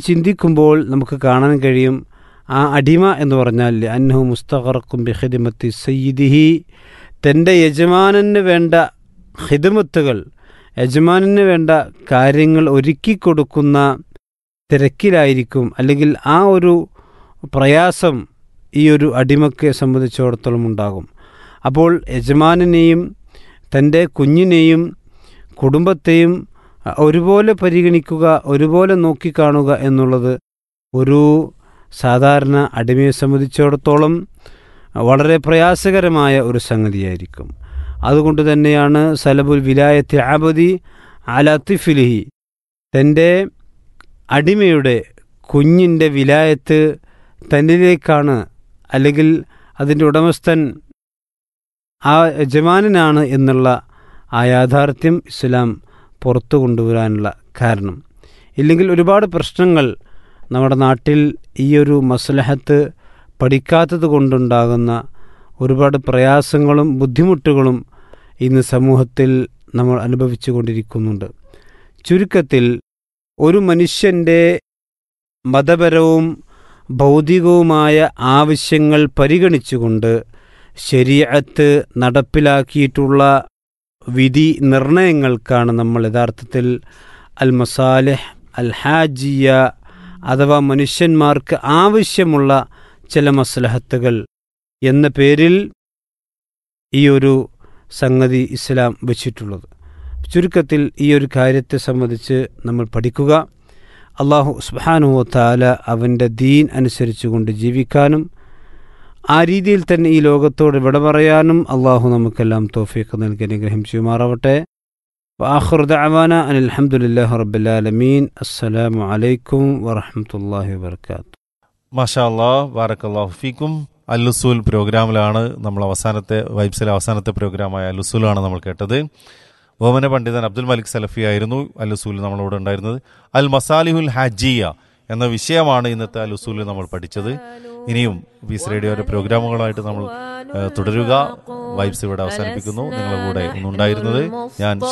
ചിന്തിക്കുമ്പോൾ നമുക്ക് കാണാൻ കഴിയും ആ അടിമ എന്ന് പറഞ്ഞാൽ അന്നഹു മുസ്തഖറക്കും ബിഹിദിമത്തി സയ്യിദിഹി തൻ്റെ യജമാനന് വേണ്ട ഹിദമത്തുകൾ യജമാനന് വേണ്ട കാര്യങ്ങൾ ഒരുക്കി കൊടുക്കുന്ന തിരക്കിലായിരിക്കും അല്ലെങ്കിൽ ആ ഒരു പ്രയാസം ഈ ഒരു അടിമക്കെ സംബന്ധിച്ചിടത്തോളം ഉണ്ടാകും അപ്പോൾ യജമാനെയും തൻ്റെ കുഞ്ഞിനെയും കുടുംബത്തെയും ഒരുപോലെ പരിഗണിക്കുക ഒരുപോലെ നോക്കിക്കാണുക എന്നുള്ളത് ഒരു സാധാരണ അടിമയെ സംബന്ധിച്ചിടത്തോളം വളരെ പ്രയാസകരമായ ഒരു സംഗതിയായിരിക്കും അതുകൊണ്ട് തന്നെയാണ് സലബുൽ വിലായത്തെ ആബദി അലത്തിഫിലിഹി തൻ്റെ അടിമയുടെ കുഞ്ഞിൻ്റെ വിലായത്ത് തന്നിലേക്കാണ് അല്ലെങ്കിൽ അതിൻ്റെ ഉടമസ്ഥൻ ആ യജമാനനാണ് എന്നുള്ള ആ യാഥാർത്ഥ്യം ഇസ്ലാം പുറത്തു കൊണ്ടുവരാനുള്ള കാരണം ഇല്ലെങ്കിൽ ഒരുപാട് പ്രശ്നങ്ങൾ നമ്മുടെ നാട്ടിൽ ഈ ഒരു മസ്ലഹത്ത് പഠിക്കാത്തത് കൊണ്ടുണ്ടാകുന്ന ഒരുപാട് പ്രയാസങ്ങളും ബുദ്ധിമുട്ടുകളും ഇന്ന് സമൂഹത്തിൽ നമ്മൾ അനുഭവിച്ചു കൊണ്ടിരിക്കുന്നുണ്ട് ചുരുക്കത്തിൽ ഒരു മനുഷ്യൻ്റെ മതപരവും ഭൗതികവുമായ ആവശ്യങ്ങൾ പരിഗണിച്ചുകൊണ്ട് ശരീഅത്ത് നടപ്പിലാക്കിയിട്ടുള്ള വിധി നിർണയങ്ങൾക്കാണ് നമ്മൾ യഥാർത്ഥത്തിൽ അൽ മസാലിഹ് അൽ ഹാജിയ അഥവാ മനുഷ്യന്മാർക്ക് ആവശ്യമുള്ള ചില മസ്ലഹത്തുകൾ എന്ന പേരിൽ ഈ ഒരു സംഗതി ഇസ്ലാം വച്ചിട്ടുള്ളത് ചുരുക്കത്തിൽ ഈ ഒരു കാര്യത്തെ സംബന്ധിച്ച് നമ്മൾ പഠിക്കുക അള്ളാഹു സുബാനുഹോ താല അവൻ്റെ ദീൻ അനുസരിച്ചുകൊണ്ട് ജീവിക്കാനും ആ രീതിയിൽ തന്നെ ഈ ലോകത്തോട് വിട പറയാനും അള്ളാഹു നമുക്കെല്ലാം തോഫീക്ക് നൽകി അനുഗ്രഹം ചെയ്യുമാറാവട്ടെ വാഹുർദാന അനിൽഹമുല്ലാ റബ്ബുലാലമീൻ അസ്സലാമു അലൈക്കും വറഹമത്തല്ലാഹി വാത്തു മാഷാ അല്ലാ ബാറക്കല്ലാഹു ഫീക്കും അല്ലുസൂൽ പ്രോഗ്രാമിലാണ് നമ്മൾ അവസാനത്തെ വൈബ്സിലെ അവസാനത്തെ പ്രോഗ്രാമായ അല്ലുസൂലാണ് നമ്മൾ കേട്ടത് ബഹുമന പണ്ഡിതൻ അബ്ദുൽ മലിക് സലഫി ആയിരുന്നു അല്ലുസൂൽ നമ്മളോട് ഉണ്ടായിരുന്നത് അൽ മസാലിഹുൽ ഹാജിയ എന്ന വിഷയമാണ് ഇന്നത്തെ അലുസൂലിൽ നമ്മൾ പഠിച്ചത് ഇനിയും പീസ് റേഡിയോയുടെ പ്രോഗ്രാമുകളായിട്ട് നമ്മൾ തുടരുക വൈബ്സ് ഇവിടെ അവസാനിപ്പിക്കുന്നു നിങ്ങളുടെ കൂടെ ഒന്നുണ്ടായിരുന്നത് ഞാൻ